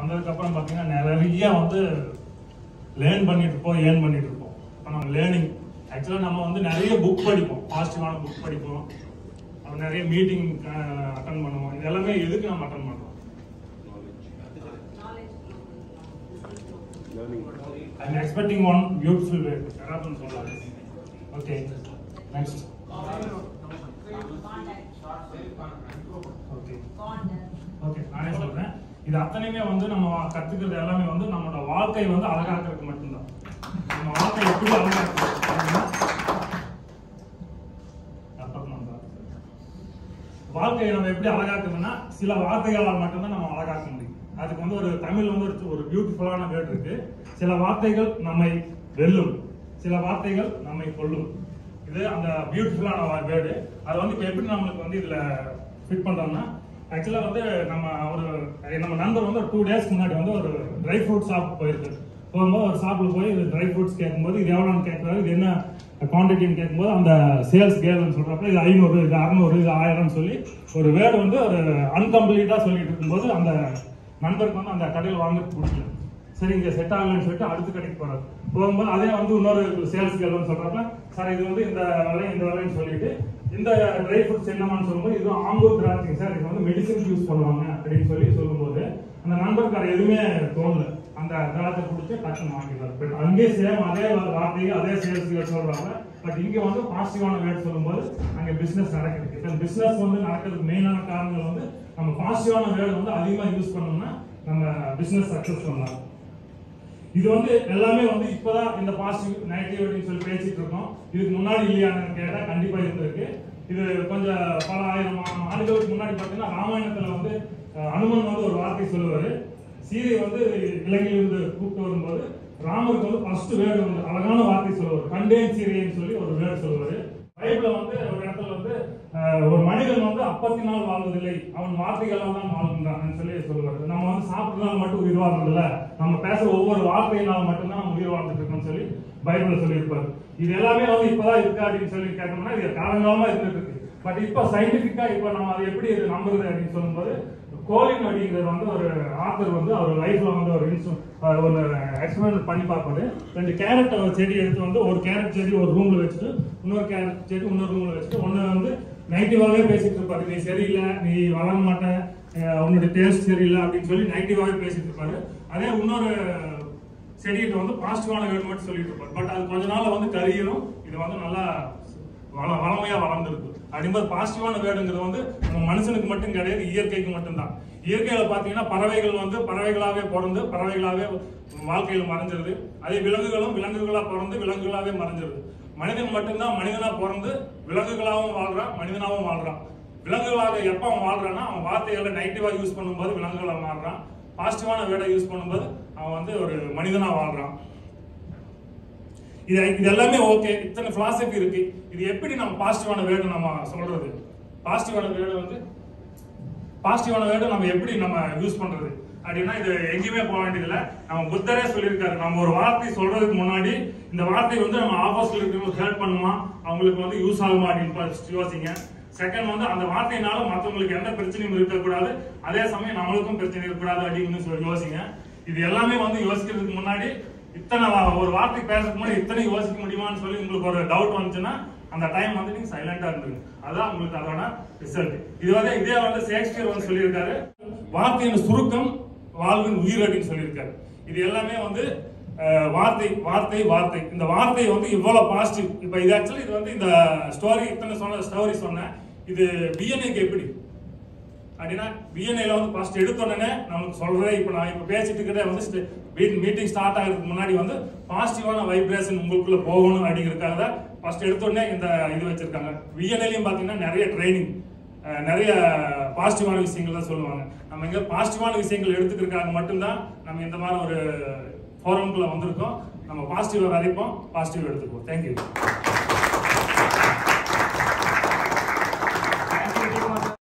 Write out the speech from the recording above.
வந்ததுக்கப்புறம் பார்த்தீங்கன்னா நிறைய வந்து லேர்ன் பண்ணிட்டு இருப்போம் ஏர்ன் பண்ணிட்டு இருப்போம் இப்போ நம்ம லேர்னிங் ஆக்சுவலாக நம்ம வந்து நிறைய புக் படிப்போம் பாசிட்டிவான புக் படிப்போம் அப்புறம் நிறைய மீட்டிங் அட்டன் பண்ணுவோம் இது எல்லாமே எதுக்கு நம்ம அட்டன் பண்ணுறோம் I'm expecting one beautiful way யாராவது சொல்லலாம் ஓகே நெக்ஸ்ட் ஓகே ஓகே நானே சொல்றேன் இது அத்தனையுமே வந்து நம்ம கத்துக்கிறது எல்லாமே வந்து நம்மளோட வாழ்க்கை வந்து அழகாக்கிறதுக்கு மட்டும்தான் நம்ம வாழ்க்கை எப்படி அழகாக்குறது அப்படின்னா, அப்புறம் நம்ம வாழ்க்கையை நம்ம எப்படி அழகாக்குறதுன்னா சில வார்த்தைகளால் மட்டும்தான் நம்ம அழகாக்க முடியும் அதுக்கு வந்து ஒரு தமிழ் வந்து ஒரு ஒரு பியூட்டிஃபுல்லான வேர்ட் இருக்கு சில வார்த்தைகள் நம்மை வெல்லும் சில வார்த்தைகள் நம்மை கொல்லும் இது அந்த பியூட்டிஃபுல்லான வேர்டு அது வந்து இப்போ எப்படி நம்மளுக்கு வந்து இதுல ஃபிட் பண்றோம்னா ஆக்சுவலாக வந்து நம்ம ஒரு நம்ம நண்பர் வந்து ஒரு டூ டேஸ்க்கு முன்னாடி வந்து ஒரு ட்ரை ஃப்ரூட் ஷாப் போயிருக்கு போகும்போது ஒரு ஷாப்பில் போய் இது ட்ரை ஃப்ரூட்ஸ் கேட்கும்போது இது எவ்வளோன்னு கேட்குறாரு இது என்ன குவான்டிட்டின்னு கேட்கும்போது அந்த சேல்ஸ் கேர்ள்னு சொல்கிறப்ப இது ஐநூறு இது அறநூறு இது ஆயிரம்னு சொல்லி ஒரு வேர்டு வந்து ஒரு அன்கம்ப்ளீட்டாக சொல்லிட்டு இருக்கும்போது அந்த நண்பருக்கு வந்து அந்த கடையில் வாங்குறது பிடிக்கல சரி இங்கே செட் ஆகலன்னு சொல்லிட்டு அடுத்த கடைக்கு போறாரு போகும்போது அதே வந்து இன்னொரு சேல்ஸ் கேர்ள்னு சொல்றாங்க சார் இது வந்து இந்த விலை இந்த விலைன்னு சொல்லிட்டு இந்த ட்ரை ஃப்ரூட்ஸ் என்னமான்னு சொல்லும்போது இது ஆம்பூர் திராட்சை சார் இது வந்து மெடிசன் யூஸ் பண்ணுவாங்க அப்படின்னு சொல்லி சொல்லும்போது அந்த நண்பருக்கு அது எதுவுமே தோணல அந்த திராட்சை குடிச்சு டக்குன்னு வாங்கிடுறாரு பட் அங்கே சேம் அதே வார்த்தையை அதே சேல்ஸ் சொல்றாங்க பட் இங்க வந்து பாசிட்டிவான வேர்ட் சொல்லும்போது அங்க பிசினஸ் நடக்குது இப்போ பிசினஸ் வந்து நடக்கிறதுக்கு மெயினான காரணங்கள் வந்து நம்ம பாசிட்டிவான வேர்டு வந்து அதிகமா யூஸ் பண்ணோம்னா நம்ம பிசினஸ் சக்சஸ் பண்ணலாம் இது வந்து எல்லாமே வந்து இப்பதான் இந்த பாசிட்டிவ் நெகட்டிவ் அப்படின்னு சொல்லி பேசிட்டு இருக்கோம் இதுக்கு முன்னாடி இல்லையான்னு கேட்டா கண்டிப்பா இருந்திருக்கு இது கொஞ்சம் பல ஆயிரம் ஆ- ஆண்டுகளுக்கு முன்னாடி பார்த்தீங்கன்னா ராமாயணத்துல வந்து அஹ், அனுமன் வந்து ஒரு வார்த்தை சொல்லுவாரு சீதை வந்து இலங்கையிலிருந்து கூப்பிட்டு வரும்போது ராமருக்கு வந்து ஃபர்ஸ்ட் வேர்டு வந்து அழகான வார்த்தை சொல்லுவார் கண்டேன் சீரைன்னு சொல்லி ஒரு வேர்டு சொல்லுவாரு பைபிள்ல வந்து ஒரு இடத்துல வந்து அஹ், ஒரு மனிதன் வந்து அப்பத்தி நாள் வாழ்வதில்லை அவன் வார்த்தைகளால் தான் வாழ்கின்றான் சொல்லி சொல்லுவாரு நம்ம வந்து சாப்பிட்டதுனால மட்டும் உயிர் வாழ்றதில்ல நம்ம பேசுற ஒவ்வொரு வார்த்தையினால் மட்டும்தான் நம்ம உயிர் வாழ்ந்துட்டு இருக்கோம்னு சொல்லி பைபிள்ல சொல்லியிருப்பாரு இது எல்லாமே வந்து இப்பதான் இருக்கா அப்படின்னு சொல்லி கேட்டோம்னா இது காலங்காலமா இருந்துட்டு இருக்கு பட் இப்போ சயின்டிபிக்கா இப்போ நம்ம அதை எப்படி இது நம்புறது அப்படின்னு சொல்லும்போது கோலின் அப்படிங்கிறது வந்து ஒரு ஆத்தர் வந்து அவர் லைஃப்ல வந்து ஒரு இன்ஸ்ட் ஒரு எக்ஸ்பெரிமெண்ட் பண்ணி பார்ப்பாரு ரெண்டு கேரட் ஒரு செடி எடுத்து வந்து ஒரு கேரட் செடி ஒரு ரூம்ல வச்சுட்டு இன்னொரு கேரட் செடி இன்னொரு ரூம்ல வச்சுட்டு ஒன்னு வந்து நெகட்டிவாவே பேசிட்டு இருப்பாரு நீ சரியில்லை நீ வளர மாட்டேன் அஹ் உன்னுடைய டேஸ்ட் சரியில்லை அப்படின்னு சொல்லி நெகட்டிவாவே பேசிட்டு இருப்பாரு அதே இன்னொரு செடிகிட்ட வந்து பாசிட்டிவான வேர்டு மட்டும் சொல்லிட்டு இருப்பாரு பட் அது கொஞ்ச நாள்ல வந்து கரியரும் இது வந்து நல்லா வள வளமையா வளர்ந்துருக்கு அப்படிங்கும்போது பாசிட்டிவான வேர்டுங்கிறது வந்து நம்ம மனுஷனுக்கு மட்டும் கிடையாது இயற்கைக்கு மட்டும்தான் இயற்கையில பாத்தீங்கன்னா பறவைகள் வந்து பறவைகளாவே பிறந்து பறவைகளாவே வாழ்க்கையில் மறைஞ்சிருது அதே விலங்குகளும் விலங்குகளா பிறந்து விலங்குகளாவே மறைஞ்சிருது மனிதன் மட்டும்தான் மனிதனா பிறந்து விலங்குகளாகவும் வாழ்றான் மனிதனாகவும் வாழ்றான் விலங்குகளாக எப்ப அவன் வாழ்றான்னா அவன் வார்த்தைகளை நெகட்டிவா யூஸ் பண்ணும்போது விலங்குகளா மாறுறான் பாசிட்டிவான வேர்டை யூஸ் பண்ணும்போது அவன் வந்து ஒரு மனிதனா வாழ்றான் இது இது எல்லாமே ஓகே இத்தனை பிலாசபி இருக்கு இது எப்படி நம்ம பாசிட்டிவான வேர்டு நம்ம சொல்றது பாசிட்டிவான வேர்டு வந்து பாசிட்டிவான வேர்டு நம்ம எப்படி நம்ம யூஸ் பண்றது அப்படின்னா இது எங்கேயுமே போக வேண்டியதில்ல நம்ம புத்தரே சொல்லியிருக்காரு நம்ம ஒரு வார்த்தை சொல்றதுக்கு முன்னாடி இந்த வார்த்தை வந்து நம்ம ஆப்போசிட்ல இருக்கிறவங்களுக்கு ஹெல்ப் பண்ணுமா அவங்களுக்கு வந்து யூஸ் ஆகுமா அப்படின்னு first யோசிங்க செகண்ட் வந்து அந்த வார்த்தையினால மற்றவங்களுக்கு எந்த பிரச்சனையும் இருக்கக்கூடாது அதே சமயம் நம்மளுக்கும் பிரச்சனை இருக்கக்கூடாது அப்படின்னு சொல்லி யோசிங்க இது எல்லாமே வந்து யோசிக்கிறதுக்கு முன்னாடி இத்தனை வா- ஒரு வார்த்தை பேசுறதுக்கு முன்னாடி இத்தனை யோசிக்க முடியுமான்னு சொல்லி உங்களுக்கு ஒரு டவுட் வந்துச்சுன்னா அந்த டைம் வந்து நீங்க சைலண்டா இருந்துருங்க அதான் உங்களுக்கு அதோட ரிசல்ட் இது வந்து இதே வந்து ஷேக்ஸ்பியர் வந்து சொல்லியிருக்காரு வார்த்தையின் சுருக்கம் வாழ்வின் உயிர் அப்படின்னு சொல்லியிருக்காரு இது எல்லாமே வந்து அஹ், வார்த்தை வார்த்தை வார்த்தை இந்த வார்த்தை வந்து இவ்வளவு பாசிட்டிவ் இப்போ இது ஆக்சுவலி இது வந்து இந்த ஸ்டோரி இத்தனை சொன்ன ஸ்டோரி சொன்னேன் இது பிஎன்ஏக்கு எப்படி அப்படின்னா பிஎன்ஐல வந்து ஃபர்ஸ்ட் எடுத்த உடனே நமக்கு சொல்றதே இப்போ நான் இப்போ பேசிட்டு இருக்கிறதே வந்து மீட்டிங் ஸ்டார்ட் ஆகிறதுக்கு முன்னாடி வந்து பாசிட்டிவான வைப்ரேஷன் உங்களுக்குள்ள போகணும் அப்படிங்கிறதுக்காக தான் ஃபர்ஸ்ட் எடுத்த உடனே இந்த இது வச்சிருக்காங்க பிஎன்ஐலையும் பார்த்தீங்கன்னா நிறைய ட்ரைனிங் நிறைய பாசிட்டிவான விஷயங்கள் தான் சொல்லுவாங்க நம்ம இங்க பாசிட்டிவான விஷயங்கள் எடுத்துக்கிறதுக்காக மட்டும்தான் நம்ம இந்த மாதிரி ஒரு ஃபோரம்குள்ள வந்திருக்கோம் நம்ம பாசிட்டிவ் விதைப்போம் பாசிட்டிவ் எடுத்துக்குவோம் தேங்க்யூ